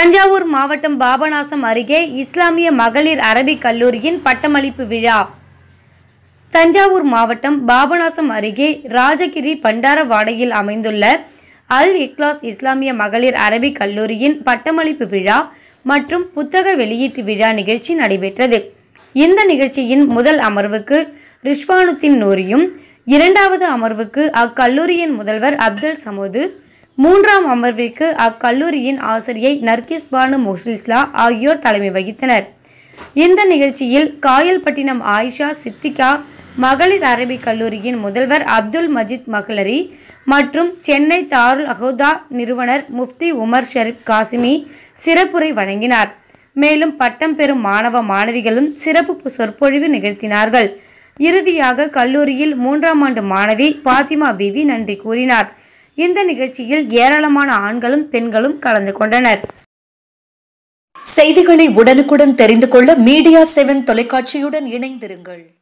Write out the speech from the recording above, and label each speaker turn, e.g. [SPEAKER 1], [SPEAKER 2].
[SPEAKER 1] தஞ்சாவூர் மாவட்டம் பாபநாசம் அருகே இஸ்லாமிய மகளிர் அரபிக் கல்லூரியின் பட்டமளிப்பு விழா தஞ்சாவூர் மாவட்டம் பாபநாசம் அருகே ராஜகிரி பண்டாரவாடையில் அமைந்துள்ள அல் இக்லாஸ் இஸ்லாமிய மகளிர் அரபிக் கல்லூரியின் பட்டமளிப்பு விழா மற்றும் புத்தக வெளியீட்டு விழா நிகழ்ச்சி நடைபெற்றது இந்த நிகழ்ச்சியின் முதல் அமர்வுக்கு ரிஷ்வானுத்தின் நூரியும் இரண்டாவது அமர்வுக்கு அக்கல்லூரியின் முதல்வர் அப்துல் சமூது மூன்றாம் அமர்விற்கு அக்கல்லூரியின் ஆசிரியை நர்கிஸ் பானு முஸ்லிஸ்லா ஆகியோர் தலைமை வகித்தனர் இந்த நிகழ்ச்சியில் காயல்பட்டினம் ஆயிஷா சித்திகா மகளிர் அரபிக் கல்லூரியின் முதல்வர் அப்துல் மஜித் மகளரி மற்றும் சென்னை தாருல் அஹோதா நிறுவனர் முஃப்தி உமர் ஷெரீப் காசிமி சிறப்புரை வழங்கினார் மேலும் பட்டம் பெறும் மாணவ மாணவிகளும் சிறப்பு சொற்பொழிவு நிகழ்த்தினார்கள் இறுதியாக கல்லூரியில் மூன்றாம் ஆண்டு மாணவி பாத்திமா பிவி நன்றி கூறினார் இந்த நிகழ்ச்சியில் ஏராளமான ஆண்களும் பெண்களும் கலந்து கொண்டனர்
[SPEAKER 2] செய்திகளை உடனுக்குடன் தெரிந்து கொள்ள மீடியா செவன் தொலைக்காட்சியுடன் இணைந்திருங்கள்